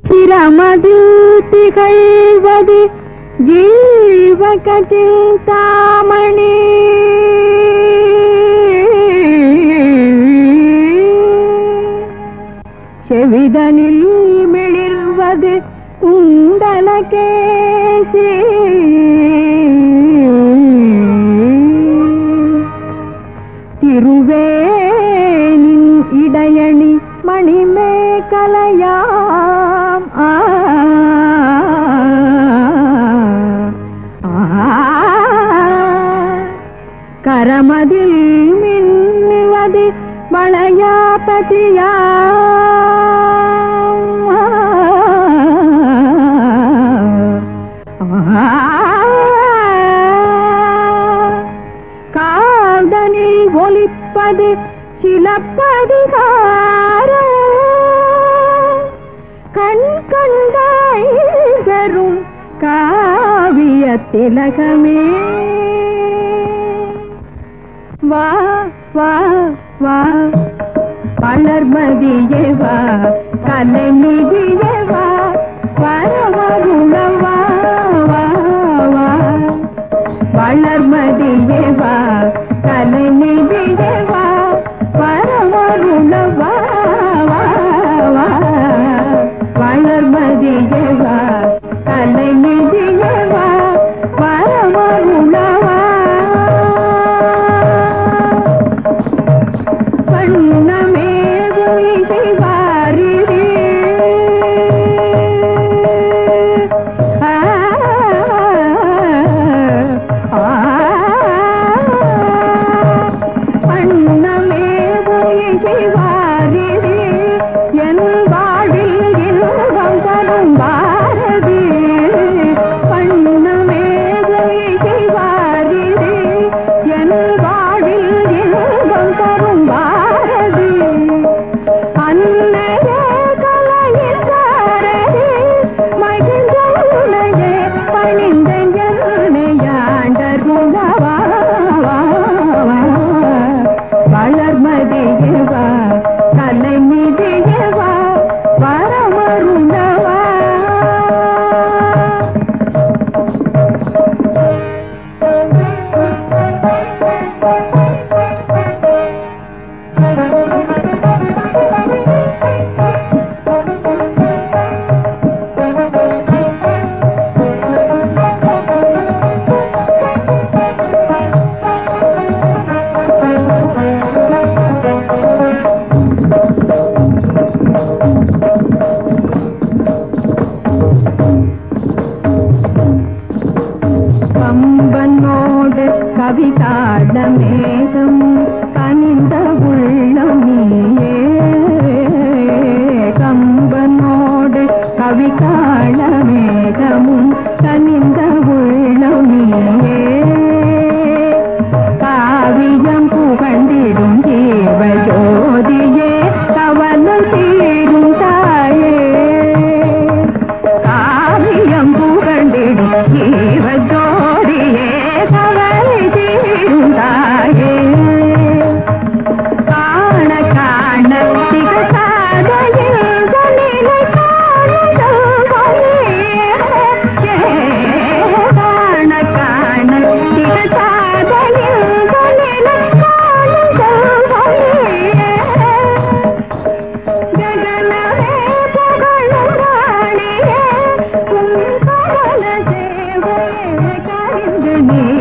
சிரமதில் திகழ்வது ஜீவகத்தில் தாமணி செவிதனில் மிளிர்வது குண்டலகேசி திருவேனின் இடையணி மணிமேகலையாம் ஆ ஆ. கரமதில் மின்னுவது வளையாபதியாம் காதனில் ஒலிப்பது சிலப்பதிகார கண் கண்டாய் தரும் காவிய திலகமே வா வா வா வளர்மதியே வா கலைநிதியே வா வரவருளவா வா வா வளர்மதியே வா கலைநிதியே வா வரவருளவா வா வா வளர்மதியே வா கலைநிதியே வா வரவருளவா வண்ணமே இசை வாரிரே ஆ ஆ வண்ணமே இசை வாரிரே என் வாழ்வில் இன்பம் தரும் பாரதி வண்ணமே இசை வாரிரே என் வாழ்வில் இன்பம் தரும் பாரதி அன்னையே கலையின் சாரதி மகிழ்ந்த உலகே பணிந்த என்னையாண்டர் உலவா வளர்மதியவா கலை நிதியவா வரமருணவா கம்பனோடு கவிதாட மேகம் கனிந்த உள்ளம் நீயே கம்பனோடு கவிதாள மேகமும் கனிந்த உள்ளம் நீயே காவியம் புகழ்ந்திடும் ஜீவ ஜோதியே கவனம் தீரும் தாயே காவியம் புகழ்ந்திடும் ஜீவ ஜோதியே கவலை தீரும் தாயே காண காண திகழாதையில் நிலை காணுதல் காண காண திகழாதையில் நிலை காணுதல் ஜகனமே புகழும் ராணியே உன் கமல சேவையே கரிந்து நீ